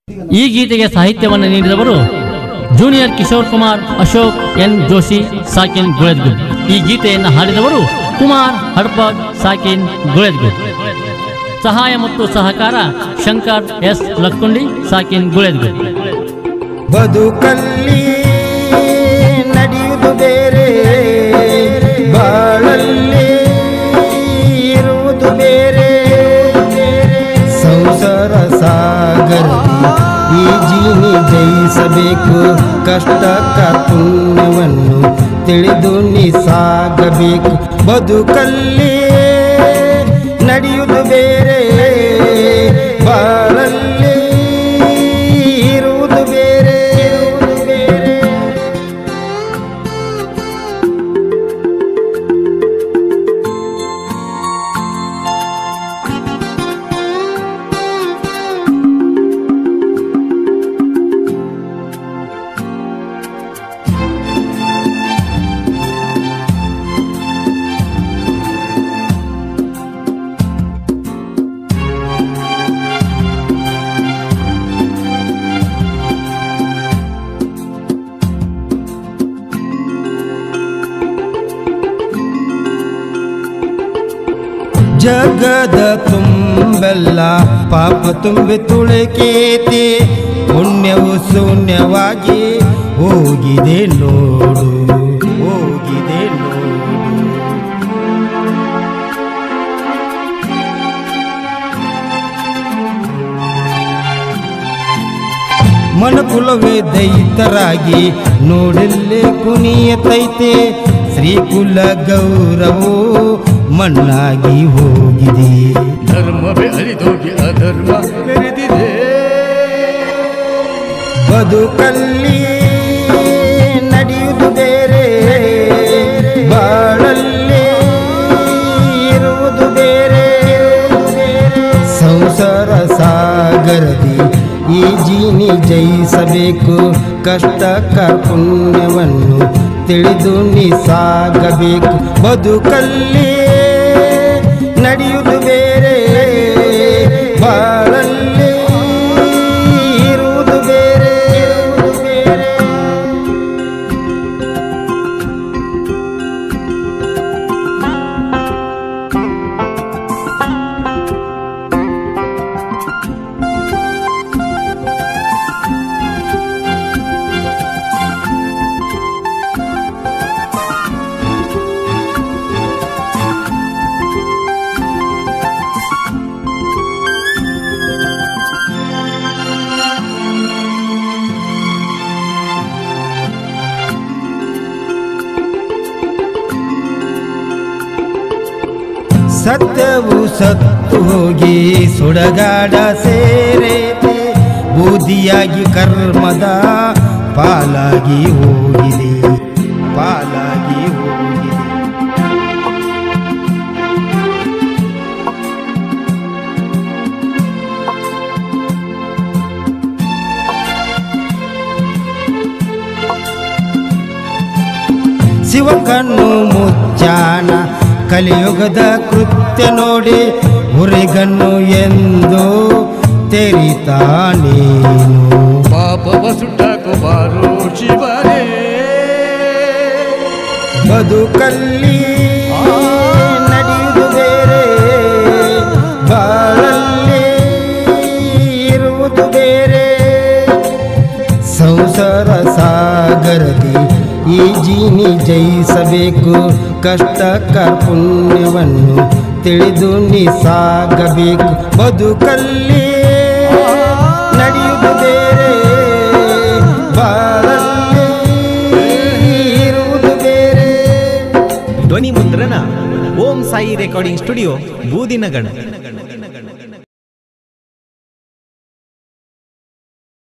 ಈ ಗೀತೆಗೆ ಸಾಹಿತ್ಯವನ್ನು ನೀಡಿದವರು ಜೂನಿಯರ್ ಕಿಶೋರ್ ಕುಮಾರ್ ಅಶೋಕ್ ಎನ್ ಜೋಶಿ ಸಾಕಿನ್ ಗುಳೆದ್ಗುಡ್ ಈ ಗೀತೆಯನ್ನು ಹಾಡಿದವರು ಕುಮಾರ್ ಹಡ್ಪಗ್ ಸಾಕಿನ್ ಗುಳೆದ್ಗುಡ್ ಸಹಾಯ ಮತ್ತು ಸಹಕಾರ ಶಂಕರ್ ಎಸ್ ಲಕ್ಕುಂಡಿ ಸಾಕಿನ್ ಗುಳೆದ್ಗುಡ್ ಬದುಕಲ್ಲಿ ನಡೆಯುವುದು ಬೇರೆ ಬಾಳಲ್ಲಿ ಇರುವುದು ಬೇರೆ ಸಂಸಾರ ಸಾಗರದಿ ಈ ಜೀನಿ ಜಯಿಸಬೇಕು ಕಷ್ಟ ಪುಣ್ಯವನ್ನು ತಿಳಿದು ನೀ ಸಾಗಬೇಕು ಬದುಕಲ್ಲಿ ನಡೆಯುವುದು ಬೇರೆ ಬಾಳಲ್ಲಿ ಇರುವುದು ಬೇರೆ ಇರುವುದು ಬೇರೆ ಜಗದ ತುಂಬೆಲ್ಲ ಪಾಪ ತುಂಬಿ ತುಳುಕೇತಿ ಪುಣ್ಯವು ಶೂನ್ಯವಾಗಿ ಹೋಗಿದೆ ನೋಡು ಹೋಗಿದೆ ನೋಡು ಮನಕುಲವೇ ದೈತರಾಗಿ ನೋಡಲ್ಲೇ ಕುಣಿಯತೈತೆ ಶ್ರೀಕುಲ ಗೌರವೋ ಮಣ್ಣಾಗಿ ಹೋಗಿದೆ ಧರ್ಮವೇ ಅರಿದೋಗಿ ಅಧರ್ಮ ಮೆರೆದಿದೆ ಬದುಕಲ್ಲಿ ನಡೆಯುವುದು ಬೇರೆ ಬಾಳಲ್ಲಿ ಇರುವುದು ಬೇರೆ ಸಂಸಾರ ಸಾಗರದಿ ಈ ಜೀನಿ ಜಯಿಸಬೇಕು ಕಷ್ಟ ಪುಣ್ಯವನ್ನು ತಿಳಿದು ನೀ ಸಾಗಬೇಕು ಬದುಕಲ್ಲಿ ನಡೆಯುವುದು ಬೇರೆ ಬಾಳಲ್ಲಿ ಇರುವುದು ಬೇರೆ ಇರುವುದು ಬೇರೆ ಸತ್ಯವು ಸತ್ತು ಹೋಗಿ ಸುಡಗಾಡ ಸೇರೇತೆ ಬೂದಿಯಾಗಿ ಕರ್ಮದ ಪಾಲಾಗಿ ಹೋಗಿದೆ ಪಾಲಾಗಿ ಹೋಗಿದೆ ಶಿವಕಣ್ಣು ಮುಚ್ಚಾನ ಕಲಿಯುಗದ ಕೃತ್ಯ ನೋಡಿ ಹುರಿಗಣ್ಣು ಎಂದು ತೆರಿತಾನೇನು ಪಾಪವ ಸುಟ್ಟಾಕು ಬಾರೋ ಶಿವನೇ ಬದುಕಲ್ಲಿ ನಡೆಯುವುದು ಬೇರೆ ಬಾಳಲ್ಲಿ ಇರುವುದು ಬೇರೆ ಸಂಸಾರ ಸಾಗರದಿ ಈ ಜೀನಿ ಜಯಿಸಬೇಕು ಕಷ್ಟ ಪುಣ್ಯವನ್ನು ತಿಳಿದು ನೀ ಸಾಗಬೇಕು ಬದುಕಲ್ಲಿ ನಡೆಯುವುದು ಬೇರೆ ಬಾಳಲ್ಲಿ ಇರುವುದು ಬೇರೆ ಧ್ವನಿ ಮುದ್ರಣ ಓಂ ಸಾಯಿ ರೆಕಾರ್ಡಿಂಗ್ ಸ್ಟುಡಿಯೋ ಬೂದಿನಗಣ